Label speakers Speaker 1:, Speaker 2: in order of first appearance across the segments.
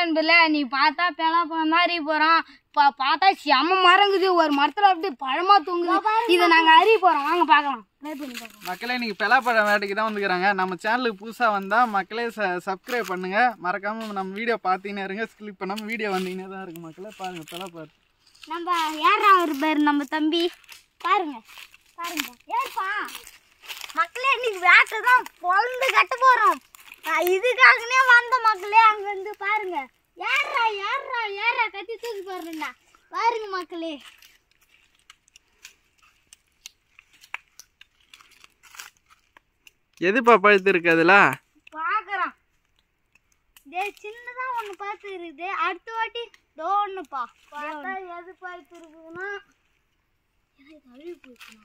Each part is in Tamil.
Speaker 1: நண்பர்ல நீ பார்த்தா பெலாப்பழம் தான் அறிய போறோம் பா- பார்த்தா செம மரங்குது ஒரு மரத்துல அப்படியே பழமா தூங்குது இதை நாங்க அறிய போறோம் வாங்க பார்க்கலாம் ட்ரை பண்ணி பார்க்கலாம்
Speaker 2: மக்களே இன்னைக்கு பெலாப்பழம் வேட்டைக்கு தான் வந்துக்கிறாங்க நம்ம சேனலுக்கு புதுசாக வந்தால் மக்களே ச சப்ஸ்கிரைப் பண்ணுங்க மறக்காம நம்ம வீடியோ பார்த்தீங்கன்னே இருங்க ஸ்கிளிப் பண்ணாமல் வீடியோ வந்தீங்கன்னே தான் இருக்கு மக்களே பாருங்க பெலாப்பழம்
Speaker 1: நம்ம யாரா ஒரு பேர் நம்ம தம்பி பாருங்க பாருங்க ஏப்பா மக்களே இன்னைக்கு வேட்டை தான் பொழந்து கட்ட போறோம் நான் இதுக்காகனே வந்த மக்களே அங்க இருந்து பாருங்க ஏறா ஏறா ஏறா கத்தி தூக்கி போடுறா பாருங்க மக்களே
Speaker 2: எதுப்பா பழுத்து இருக்கு அதில்
Speaker 1: பாக்குறோம் டே சின்னதா ஒண்ணு பார்த்து இருக்குது அடுத்த வாட்டி தோ ஒண்ணுப்பா பார்த்தா எது பார்த்து இருக்குதுன்னா எனக்கு அழுகி போச்சுண்ணா.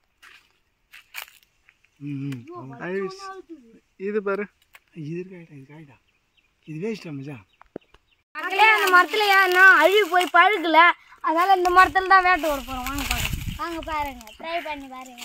Speaker 2: இது பாரு
Speaker 3: இது இருக்காயிட்டா இது காயிட்டா இது வேஸ்டா மச்சான்
Speaker 1: மக்களே அந்த மரத்துல ஏன்னா அழுகி போய் பழுக்கல அதனால இந்த மரத்துல தான் வேட்டை ஓட போறோம் வாங்க பாருங்க வாங்க பாருங்க ட்ரை பண்ணி பாருங்க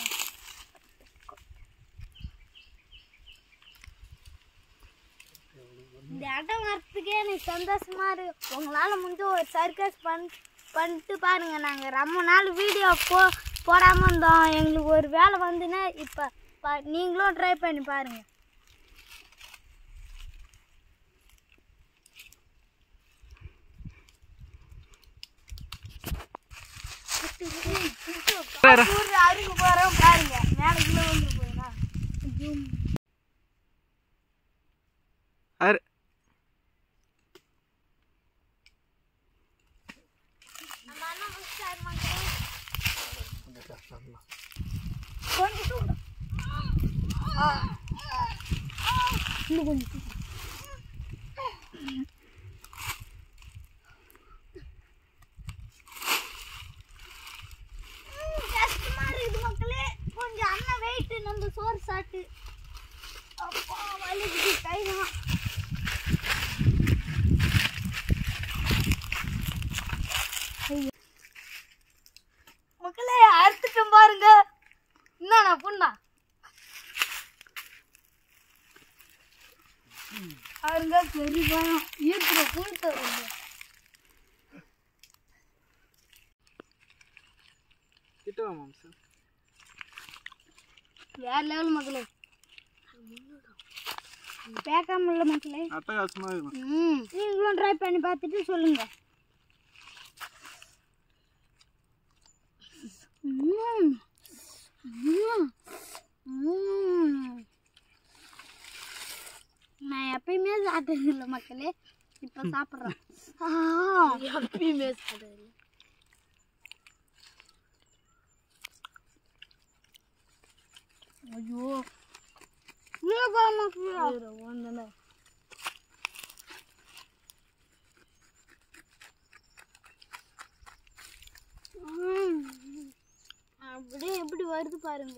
Speaker 1: இந்த இடம் வரத்துக்கே எனக்கு சந்தோஷமா இருக்கு உங்களால முடிஞ்ச ஒரு சர்க்கஸ் பண் பண்ணிட்டு பாருங்க நாங்க ரொம்ப நாள் வீடியோ போ போடாம இருந்தோம் எங்களுக்கு ஒரு வேலை வந்துன்னா இப்ப ப- நீங்களும் ட்ரை பண்ணி பாருங்க ஊர்ல அருகு போறோம் பாருங்க மேலக்குள்ள வந்து போயினா
Speaker 2: அரு
Speaker 1: நம்ம அண்ணன் முடிச்சாரு மக்களே கொஞ்சம் தூரம். ஆ. இன்னும் கொஞ்சம் தூரம். ம், கஷ்டமா இருக்குது மக்களே கொஞ்சம் அண்ணன் வெயிட் நம்ம சோறு சாப்பிட்டு அப்பா வலிக்குது கைதான் மக்களே அறுத்துட்டோம் பாருங்க என்னண்ணா புண்ணா பாருங்க பெரிய பயம் ஈர்க்கிற புழுத்த வருது
Speaker 2: கிட்ட வா மாம்சு
Speaker 1: வேற லெவல் மக்களே பேக்காம இல்ல மக்களே
Speaker 2: அட்டகாசமாக இருக்கும்
Speaker 1: ம் நீங்களும் ட்ரை பண்ணி பார்த்துட்டு சொல்லுங்க ம். ம். ம். நான் எப்பயுமே சாப்பிட்டது இல்லை மக்களே இப்போ சாப்பிட்றேன் எப்பயுமே சாப்பிட்டது இல்லை ஐயோ ஒன்றும் ம். அப்படியே எப்படி வருது பாருங்க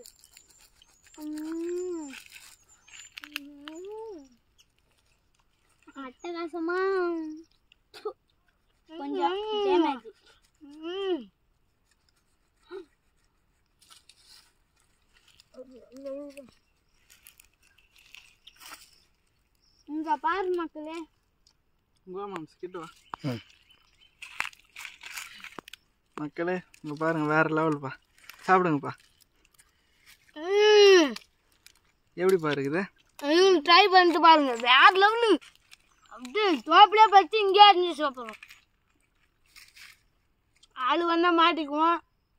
Speaker 1: ம். ம். அட்டகாசமா ப்பு. கொஞ்சம் டேமேஜ் இங்க பாரு மக்களே
Speaker 2: வா மாம்சு கிட்ட வா மக்களே இங்கே பாருங்க வேற லெவல்ப்பா சாப்பிடுங்கப்பா எப்படிப்பா இருக்குது
Speaker 1: ட்ரை பண்ணிட்டு பாருங்க வேற லெவலு அப்படியே தோப்பிலே பறிச்சு இங்கே இருந்து சாப்பிட்றோம் ஆள் வந்தா மாட்டிக்குவோம்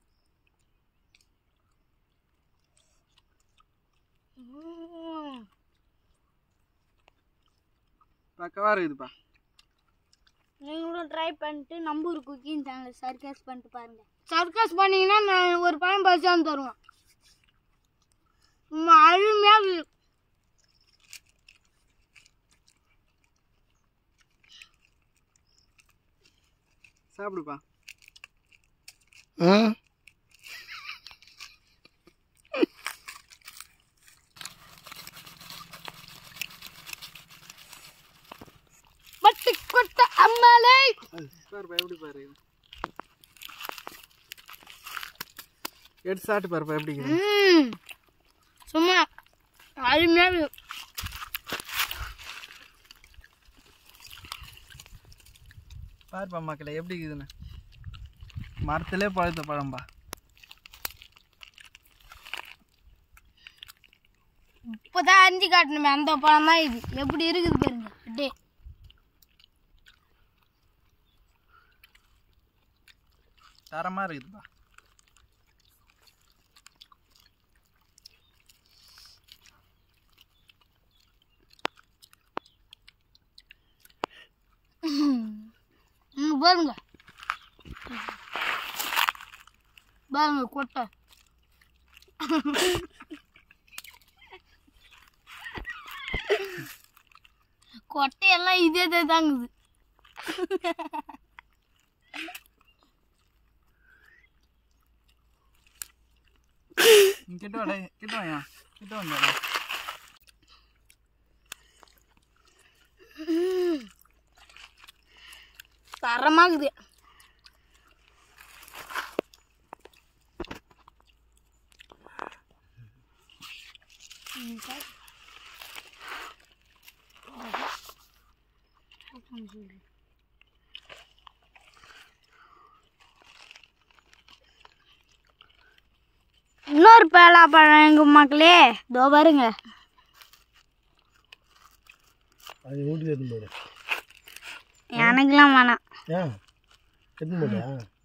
Speaker 1: ம்.
Speaker 2: பக்கவா இருக்குதுப்பா
Speaker 1: நீங்களும் ட்ரை பண்ணிட்டு நம்பூர் குக்கிங் சேனல் சர்க்கஸ் பண்ணிட்டு பாருங்க சர்க்கஸ் பண்ணீங்கன்னா நான் ஒரு பழம் பறிச்சாந்து தருவேன் சும்மா அருமையாக இருக்கு.
Speaker 2: சாப்பிடுப்பா
Speaker 3: ஆ
Speaker 1: பட்டு கொட்ட அம்மாலே
Speaker 2: பாருப்பா எப்படி பாரு எடுத்து சாப்பிட்டு பாருப்பா எப்படி இருக்குது
Speaker 1: ம் சும்மா அருமையாக இருக்கு.
Speaker 2: பாருப்பா மக்களே எப்படி இருக்குதுன்னு மரத்திலே பழுத்த பழம்பா
Speaker 1: இப்போதான் அரிஞ்சு காட்டணுமே அந்த பழம் தான் இது எப்படி இருக்குது பாருங்க அப்படியே
Speaker 2: தரமா இருக்குதுப்பா
Speaker 1: இங்க பாருங்க பாருங்க கொட்டை கொட்டையெல்லாம் இதே தாங்குது
Speaker 2: இங்க கிட்ட வாடா கிட்ட வாயா கிட்ட வந்தாடா
Speaker 1: தரமாகுது இன்னொரு பேலா பழம் எங்க மக்களே இதோ பாருங்க
Speaker 3: அது வீட்டுக்கு எடுத்துன்னு போயிடு
Speaker 1: எனக்குலாம் வேணாம்
Speaker 3: ஏன் எடுத்துன்னு போயிட்டா